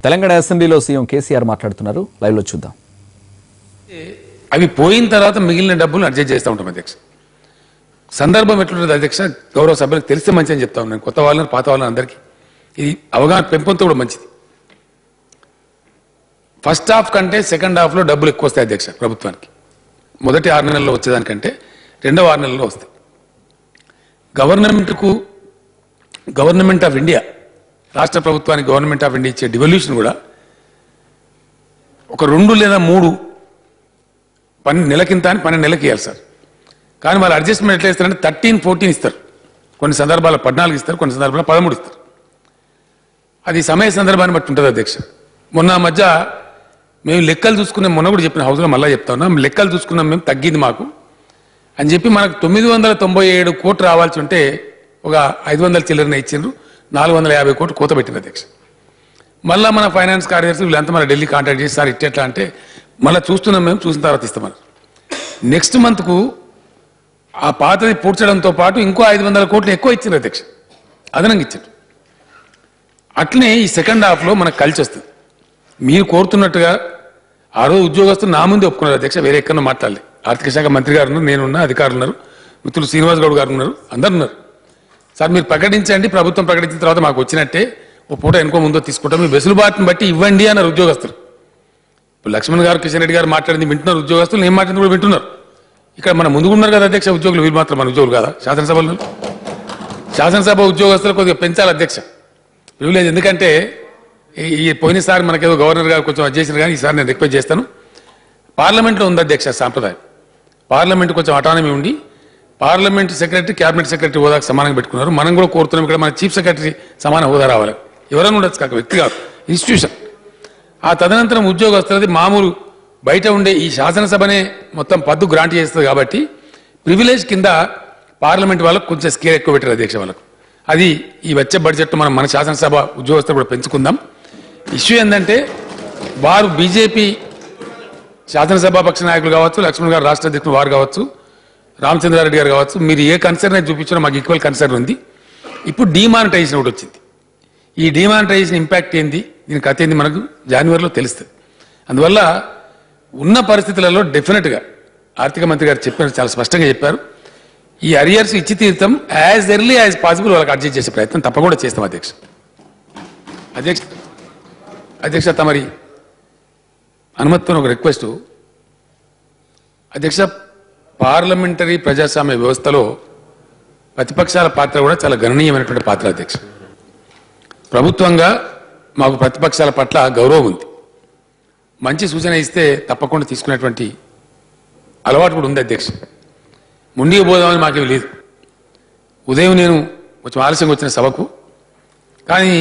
తెలంగాణ అసెంబ్లీలో సీఎం కేసీఆర్ మాట్లాడుతున్నారు లైవ్ లో చూద్దాం అవి పోయిన తర్వాత మిగిలిన డబ్బులు అడ్జస్ట్ చేస్తూ ఉంటాం అధ్యక్ష సందర్భం ఎట్లుంటుంది అధ్యక్ష గౌరవ సభ్యులకు తెలిస్తే మంచి అని చెప్తా ఉన్నాను కొత్త వాళ్ళని పాత వాళ్ళని అందరికీ ఇది అవగాహన పెంపొంతో కూడా మంచిది ఫస్ట్ హాఫ్ కంటే సెకండ్ హాఫ్లో డబ్బులు ఎక్కువ వస్తాయి అధ్యక్ష ప్రభుత్వానికి మొదటి ఆరు నెలల్లో వచ్చేదానికంటే రెండవ ఆరు నెలల్లో వస్తాయి గవర్నమెంట్కు గవర్నమెంట్ ఆఫ్ ఇండియా రాష్ట్ర ప్రభుత్వానికి గవర్నమెంట్ ఆఫ్ ఇండియా ఇచ్చే డివల్యూషన్ కూడా ఒక రెండు లేదా మూడు పన్నెండు నెలకింత అని పన్నెండు నెలకి ఇవ్వాలి సార్ కానీ వాళ్ళు అడ్జస్ట్మెంట్ ఎట్లా ఇస్తారంటే థర్టీన్ ఫోర్టీన్ ఇస్తారు కొన్ని సందర్భాల్లో పద్నాలుగు ఇస్తారు కొన్ని సందర్భాల్లో పదమూడు ఇస్తారు అది సమయ సందర్భాన్ని బట్టి ఉంటుంది అధ్యక్ష మొన్న మధ్య మేము లెక్కలు చూసుకున్నాం మొన్న కూడా చెప్పిన హౌస్లో మళ్ళీ చెప్తా ఉన్నాం లెక్కలు చూసుకున్నాం మేము తగ్గింది మాకు అని చెప్పి మనకు తొమ్మిది వందల తొంభై ఏడు కోట్లు రావాల్సి ఉంటే ఒక ఐదు వందల చిల్లరనే ఇచ్చిండ్రు నాలుగు వందల యాభై కోట్లు కోత పెట్టింది అధ్యక్ష మళ్ళీ మన ఫైనాన్స్ కార్యదర్శి వీళ్ళంతా మన ఢిల్లీ కాంటాక్ట్ చేసి సార్ ఇట్టెట్లా అంటే మళ్ళీ చూస్తున్నాం మేము చూసిన తర్వాత ఇస్తామని నెక్స్ట్ మంత్కు ఆ పాతది పూడ్చడంతో పాటు ఇంకో ఐదు వందల కోట్లు ఎక్కువ ఇచ్చింది అధ్యక్ష అదనంగా ఇచ్చారు అట్లనే ఈ సెకండ్ హాఫ్లో మనకు కలిసి వస్తుంది మీరు కోరుతున్నట్టుగా ఆ రోజు ఉద్యోగస్తులు నా ముందే ఒప్పుకున్నారు అధ్యక్ష వేరే ఎక్కడో మాట్లాడలే ఆర్థిక శాఖ మంత్రి గారు ఉన్నారు నేనున్నా అధికారులు ఉన్నారు మిత్రులు శ్రీనివాస్ గౌడ్ గారు ఉన్నారు అందరు ఉన్నారు సార్ మీరు ప్రకటించండి ప్రభుత్వం ప్రకటించిన తర్వాత మాకు వచ్చినట్టే ఓ పూట ఎనుకో ముందో తీసుకుంటాం మీ వెసులుబాటుని బట్టి ఇవ్వండి అన్నారు ఉద్యోగస్తులు ఇప్పుడు లక్ష్మణ్ గారు కిషన్ రెడ్డి గారు మాట్లాడింది వింటున్నారు ఉద్యోగస్తులు నేను మాట్లాడింది కూడా వింటున్నారు ఇక్కడ మన ముందుకున్నారు కదా అధ్యక్ష ఉద్యోగులు వీళ్ళు మాత్రం మన ఉద్యోగులు కదా శాసనసభలో శాసనసభ ఉద్యోగస్తులు కొద్దిగా పెంచాలి అధ్యక్ష ప్రివిలేజ్ ఎందుకంటే ఈ- ఈ పోయినసారి మనకేదో గవర్నర్ గారు కొంచెం అది చేసిన కానీ ఈసారి నేను రిక్వెస్ట్ చేస్తాను పార్లమెంట్లో ఉంది అధ్యక్ష సాంప్రదాయం పార్లమెంట్ కొంచెం అటానమీ ఉండి పార్లమెంట్ సెక్రటరీ క్యాబినెట్ సెక్రటరీ హోదాకు సమానంగా పెట్టుకున్నారు మనం కూడా కోరుతున్నాం ఇక్కడ మన చీఫ్ సెక్రటరీ సమాన హోదా రావాలి ఎవరైనా ఉండొచ్చు కాక వ్యక్తి కాదు ఇన్స్టిట్యూషన్ ఆ తదనంతరం ఉద్యోగస్తులది మామూలు బయట ఉండే ఈ శాసనసభనే మొత్తం పద్దు గ్రాంట్ చేస్తుంది కాబట్టి ప్రివిలేజ్ కింద పార్లమెంట్ వాళ్ళకు కొంచెం స్కేల్ ఎక్కువ పెట్టారు అధ్యక్ష వాళ్ళకు అది ఈ వచ్చే బడ్జెట్ మనం మన శాసనసభ ఉద్యోగస్తులు కూడా పెంచుకుందాం ఇష్యూ ఏంటంటే వారు బీజేపీ శాసనసభ పక్ష నాయకులు కావచ్చు లక్ష్మణ్ గారు రాష్ట్ర అధ్యక్షులు వారు కావచ్చు రామచంద్రారెడ్డి గారు కావచ్చు మీరు ఏ కన్సర్న్ అయితే చూపించినా మాకు ఈక్వల్ కన్సర్న్ ఉంది ఇప్పుడు డిమానిటైజేషన్ ఒకటి వచ్చింది ఈ డిమానిటైజేషన్ ఇంపాక్ట్ ఏంది దీని కథ ఏంది మనకు జనవరిలో తెలుస్తుంది అందువల్ల ఉన్న పరిస్థితులలో డెఫినెట్గా ఆర్థిక మంత్రి గారు చెప్పారు చాలా స్పష్టంగా చెప్పారు ఈ అరియర్స్ ఇచ్చి తీరుతాం యాజ్ ఎర్లీ యాజ్ పాసిబుల్ వాళ్ళకి అడ్జస్ట్ చేసే ప్రయత్నం తప్పకుండా చేస్తాం అధ్యక్ష అధ్యక్ష అధ్యక్ష తమరి అనుమతితో ఒక రిక్వెస్ట్ అధ్యక్ష పార్లమెంటరీ ప్రజాస్వామ్య వ్యవస్థలో ప్రతిపక్షాల పాత్ర కూడా చాలా గణనీయమైనటువంటి పాత్ర అధ్యక్ష ప్రభుత్వంగా మాకు ప్రతిపక్షాల పట్ల గౌరవం ఉంది మంచి సూచన ఇస్తే తప్పకుండా తీసుకునేటువంటి అలవాటు కూడా ఉంది అధ్యక్ష ముందుకు పోదామని మాకేం లేదు ఉదయం నేను కొంచెం ఆలస్యంగా వచ్చిన సభకు కానీ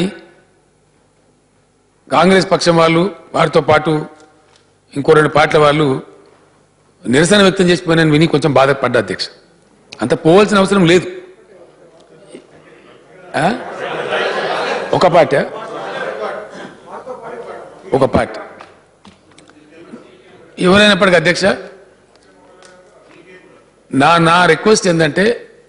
కాంగ్రెస్ పక్షం వాళ్ళు వారితో పాటు ఇంకో రెండు పార్టీల వాళ్ళు నిరసన వ్యక్తం చేసిపోయినని విని కొంచెం బాధపడ్డా అధ్యక్ష అంత పోవాల్సిన అవసరం లేదు ఆ? ఒక పార్టీ ఒక పార్టీ ఎవరైనప్పటికీ అధ్యక్ష నా నా రిక్వెస్ట్ ఏంటంటే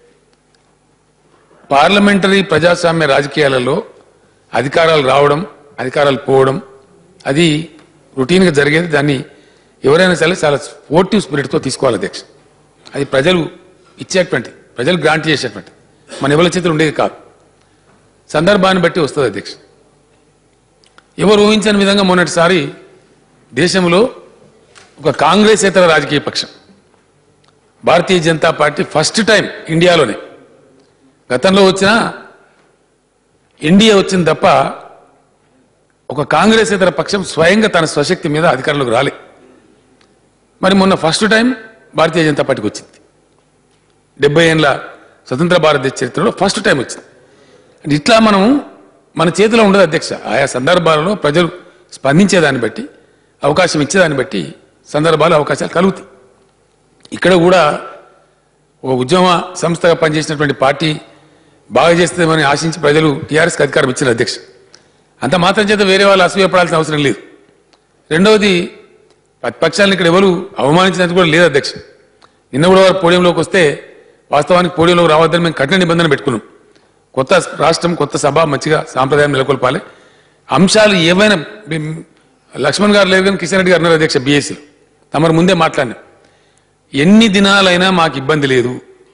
పార్లమెంటరీ ప్రజాస్వామ్య రాజకీయాలలో అధికారాలు రావడం అధికారాలు పోవడం అది రొటీన్గా జరిగేది దాన్ని ఎవరైనా సరే చాలా స్పోర్టివ్ స్పిరిట్తో తీసుకోవాలి అధ్యక్ష అది ప్రజలు ఇచ్చేటువంటి ప్రజలు గ్రాంట్ చేసేటువంటి మన ఎవరి చేతులు ఉండేది కాదు సందర్భాన్ని బట్టి వస్తుంది అధ్యక్ష ఎవరు ఊహించని విధంగా మొన్నటిసారి దేశంలో ఒక కాంగ్రెసేతర రాజకీయ పక్షం Bharatiya Janata party first time ఇండియాలోనే గతంలో వచ్చిన ఇండియా వచ్చింది తప్ప ఒక కాంగ్రెస్ ఇతర పక్షం స్వయంగా తన స్వశక్తి మీద అధికారంలోకి రాలే మరి మొన్న ఫస్ట్ టైం భారతీయ జనతా పార్టీకి వచ్చింది డెబ్బై ఏళ్ళ స్వతంత్ర భారతదేశ చరిత్రలో ఫస్ట్ టైం వచ్చింది అంటే ఇట్లా మనం మన చేతిలో ఉండదు అధ్యక్ష ఆయా సందర్భాలలో ప్రజలు స్పందించేదాన్ని బట్టి అవకాశం ఇచ్చేదాన్ని బట్టి సందర్భాలు అవకాశాలు కలుగుతాయి ఇక్కడ కూడా ఒక ఉద్యమ సంస్థగా పనిచేసినటువంటి పార్టీ బాగా చేస్తుందని ఆశించి ప్రజలు టీఆర్ఎస్కి అధికారం ఇచ్చారు అధ్యక్ష అంత మాత్రం చేత వేరే వాళ్ళు అసూయపడాల్సిన అవసరం లేదు రెండవది ప్రతిపక్షాలను ఇక్కడ ఎవరు అవమానించినది కూడా లేదు అధ్యక్ష నిన్న కూడా వారు పోడియంలోకి వస్తే వాస్తవానికి పోడియంలోకి రావద్దని మేము కఠిన నిబంధన పెట్టుకున్నాం కొత్త రాష్ట్రం కొత్త సభ మంచిగా సాంప్రదాయం నెలకొల్పాలి అంశాలు ఏవైనా బి- లక్ష్మణ్ గారు లేదు కానీ కిషన్ రెడ్డి గారు ఉన్నారు అధ్యక్ష బీఎస్సీలో తమరు ముందే మాట్లాడినా ఎన్ని దినాలైనా మాకు ఇబ్బంది లేదు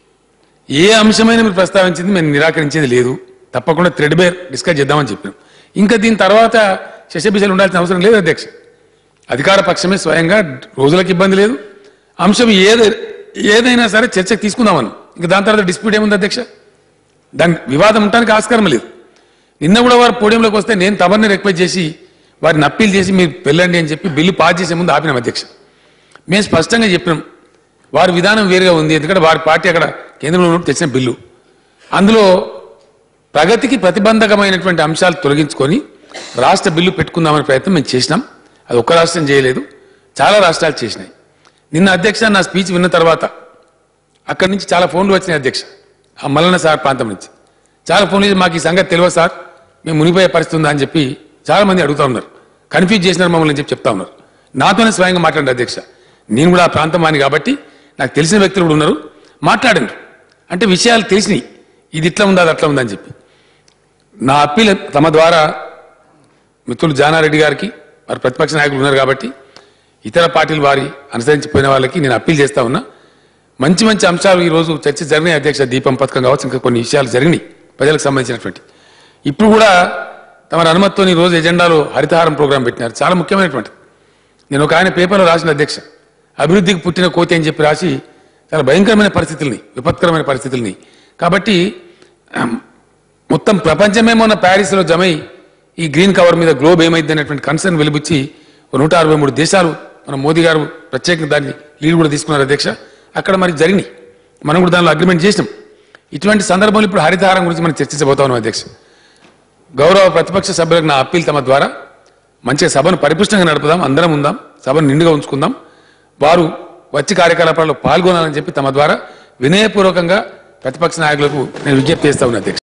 ఏ అంశమైనా మీరు ప్రస్తావించింది మేము నిరాకరించేది లేదు తప్పకుండా థ్రెడ్ బేర్ డిస్కస్ చేద్దామని చెప్పినాం ఇంకా దీని తర్వాత శశబిషలు ఉండాల్సిన అవసరం లేదు అధ్యక్ష అధికార పక్షమే స్వయంగా రోజులకు ఇబ్బంది లేదు అంశం ఏది ఏదైనా సరే చర్చకు తీసుకుందామని ఇంకా దాని తర్వాత డిస్ప్యూట్ ఏముంది అధ్యక్ష దాని వివాదం ఉండడానికి ఆస్కారం లేదు నిన్న కూడా వారు పోడియంలోకి వస్తే నేను తమరిని రిక్వెస్ట్ చేసి వారిని అప్పీల్ చేసి మీరు వెళ్ళండి అని చెప్పి బిల్లు పాస్ చేసే ముందు ఆపినాం అధ్యక్ష మేము స్పష్టంగా చెప్పినాం వారి విధానం వేరుగా ఉంది ఎందుకంటే వారి పార్టీ అక్కడ కేంద్రంలో ఉన్నప్పుడు తెచ్చిన బిల్లు అందులో ప్రగతికి ప్రతిబంధకమైనటువంటి అంశాలు తొలగించుకొని రాష్ట్ర బిల్లు పెట్టుకుందామనే ప్రయత్నం మేము చేసినాం అది ఒక్క రాష్ట్రం చేయలేదు చాలా రాష్ట్రాలు చేసినాయి నిన్న అధ్యక్ష నా స్పీచ్ విన్న తర్వాత అక్కడి నుంచి చాలా ఫోన్లు వచ్చినాయి అధ్యక్ష ఆ మల్లన్న సార్ ప్రాంతం నుంచి చాలా ఫోన్లు చేసి మాకు ఈ సంగతి తెలియదు సార్ మేము మునిపోయే పరిస్థితి ఉందా అని చెప్పి చాలా మంది అడుగుతా ఉన్నారు కన్ఫ్యూజ్ చేసినారు మమ్మల్ని అని చెప్పి చెప్తా ఉన్నారు నాతోనే స్వయంగా మాట్లాడండి అధ్యక్ష నేను కూడా ఆ ప్రాంతం వాని కాబట్టి నాకు తెలిసిన వ్యక్తులు కూడా ఉన్నారు మాట్లాడండి అంటే విషయాలు తెలిసినాయి ఇది ఇట్లా ఉందా అది అట్లా ఉందా అని చెప్పి నా అప్పీల్ తమ ద్వారా మిత్రులు జానారెడ్డి గారికి వారి ప్రతిపక్ష నాయకులు ఉన్నారు కాబట్టి ఇతర పార్టీలు వారి అనుసరించిపోయిన వాళ్ళకి నేను అప్పీల్ చేస్తా ఉన్నా మంచి మంచి అంశాలు ఈ రోజు చర్చ జరిగినాయి అధ్యక్ష దీపం పథకం కావచ్చు ఇంకా కొన్ని విషయాలు జరిగినాయి ప్రజలకు సంబంధించినటువంటి ఇప్పుడు కూడా తమ అనుమతితో ఈ రోజు ఎజెండాలో హరితహారం ప్రోగ్రాం పెట్టినారు చాలా ముఖ్యమైనటువంటి నేను ఒక ఆయన పేపర్లో రాసిన అధ్యక్ష అభివృద్ధికి పుట్టిన కోతి అని చెప్పి రాసి చాలా భయంకరమైన పరిస్థితుల్ని విపత్కరమైన పరిస్థితుల్ని కాబట్టి ఆమ్, మొత్తం ప్రపంచమే మొన్న ప్యారిస్లో జమై ఈ గ్రీన్ కవర్ మీద గ్లోబ్ ఏమైంది అనేటువంటి కన్సర్న్ వెలిబుచ్చి ఒక నూట అరవై మూడు దేశాలు మన మోదీ గారు ప్రత్యేకంగా దాన్ని లీడ్ కూడా తీసుకున్నారు అధ్యక్ష అక్కడ మరి జరిగినాయి మనం కూడా దానిలో అగ్రిమెంట్ చేసినాం ఇటువంటి సందర్భంలో ఇప్పుడు హరితహారం గురించి మనం చర్చించబోతా ఉన్నాం అధ్యక్ష గౌరవ ప్రతిపక్ష సభ్యులకు నా అప్పీల్ తమ ద్వారా మంచిగా సభను పరిపుష్టంగా నడుపుదాం అందరం ఉందాం సభను నిండుగా ఉంచుకుందాం వారు వచ్చి కార్యకలాపాల్లో పాల్గొనాలని చెప్పి తమ ద్వారా వినయపూర్వకంగా ప్రతిపక్ష నాయకులకు నేను విజ్ఞప్తి చేస్తా ఉన్నా అధ్యక్ష